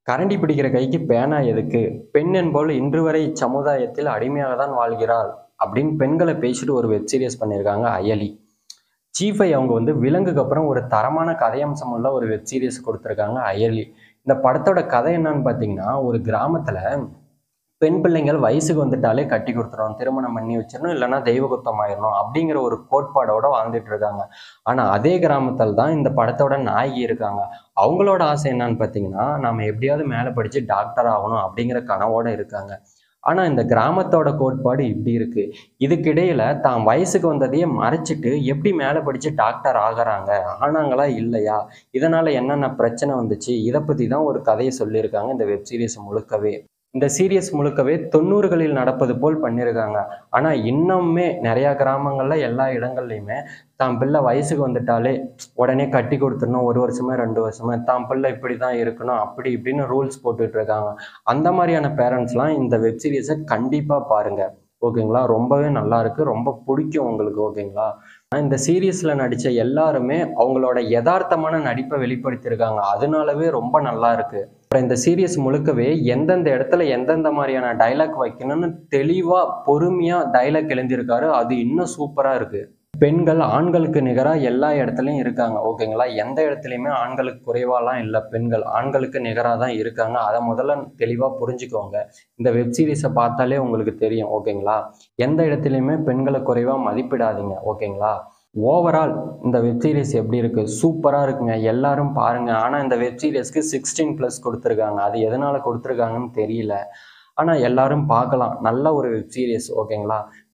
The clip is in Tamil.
கரண்டி பிடிக்கிற கைக்கு பேனா எதுக்கு பெண் என்பவள் இன்று வரை இச்சமுதாயத்தில் அடிமையாக தான் வாழ்கிறாள் அப்படின்னு பெண்களை பேசிட்டு ஒரு வெப் சீரிஸ் பண்ணியிருக்காங்க அயலி சீஃபை அவங்க வந்து விலங்குக்கு அப்புறம் ஒரு தரமான கதையம்சம் உள்ள ஒரு வெப் சீரிஸ் கொடுத்துருக்காங்க அயலி இந்த படத்தோட கதை என்னன்னு பார்த்தீங்கன்னா ஒரு கிராமத்தில் பெண் பிள்ளைங்கள் வயசுக்கு வந்துட்டாலே கட்டி கொடுத்துரும் திருமணம் பண்ணி வச்சிடணும் இல்லைன்னா தெய்வ குத்தம் ஆயிடணும் அப்படிங்கிற ஒரு கோட்பாடோட வாழ்ந்துட்டு இருக்காங்க ஆனால் அதே கிராமத்தில் தான் இந்த படத்தோட நாயகி இருக்காங்க அவங்களோட ஆசை என்னன்னு பார்த்தீங்கன்னா நம்ம எப்படியாவது மேலே படித்து டாக்டர் ஆகணும் அப்படிங்கிற கனவோட இருக்காங்க ஆனால் இந்த கிராமத்தோட கோட்பாடு இப்படி இருக்கு இதுக்கிடையில தான் வயசுக்கு வந்ததையே மறைச்சிட்டு எப்படி மேலே படித்து டாக்டர் ஆகுறாங்க ஆனாங்களா இல்லையா இதனால என்னென்ன பிரச்சனை வந்துச்சு இதை பற்றி தான் ஒரு கதையை சொல்லியிருக்காங்க இந்த வெப் சீரிஸ் முழுக்கவே இந்த சீரியஸ் முழுக்கவே தொண்ணூறுகளில் நடப்பது போல் பண்ணியிருக்காங்க ஆனால் இன்னுமே நிறையா கிராமங்களில் எல்லா இடங்கள்லையுமே தான் பிள்ளை வயசுக்கு வந்துட்டாலே உடனே கட்டி கொடுத்துடணும் ஒரு வருஷமா ரெண்டு வருஷமா தான் பிள்ளை இப்படி தான் இருக்கணும் அப்படி இப்படின்னு ரூல்ஸ் போட்டுட்டு இருக்காங்க அந்த மாதிரியான பேரண்ட்ஸ்லாம் இந்த வெப் சீரிஸை கண்டிப்பாக பாருங்க ஓகேங்களா ரொம்பவே நல்லா இருக்கு ரொம்ப பிடிக்கும் உங்களுக்கு ஓகேங்களா இந்த சீரியஸில் நடித்த எல்லாருமே அவங்களோட யதார்த்தமான நடிப்பை வெளிப்படுத்தியிருக்காங்க அதனாலவே ரொம்ப நல்லா இருக்கு அப்புறம் இந்த சீரியஸ் முழுக்கவே எந்தெந்த இடத்துல எந்தெந்த மாதிரியான டைலாக் வைக்கணும்னு தெளிவாக பொறுமையாக டைலாக் எழுந்திருக்காரு அது இன்னும் சூப்பராக இருக்கு பெண்கள் ஆண்களுக்கு நிகராக எல்லா இடத்துலையும் இருக்காங்க ஓகேங்களா எந்த இடத்துலையுமே ஆண்களுக்கு குறைவாலாம் இல்லை பெண்கள் ஆண்களுக்கு நிகராக தான் இருக்காங்க அதை முதல்ல தெளிவாக புரிஞ்சுக்கோங்க இந்த வெப் சீரிஸை பார்த்தாலே உங்களுக்கு தெரியும் ஓகேங்களா எந்த இடத்துலையுமே பெண்களை குறைவாக மதிப்பிடாதீங்க ஓகேங்களா ஓவரால் இந்த வெப் சீரிஸ் எப்படி இருக்கு சூப்பராக இருக்குங்க எல்லாரும் பாருங்க ஆனால் இந்த வெப் சீரிஸ்க்கு சிக்ஸ்டீன் ப்ளஸ் கொடுத்துருக்காங்க அது எதனால கொடுத்துருக்காங்கன்னு தெரியல ஆனால் எல்லாரும் பார்க்கலாம் நல்ல ஒரு வெப் சீரிஸ் ஓகேங்களா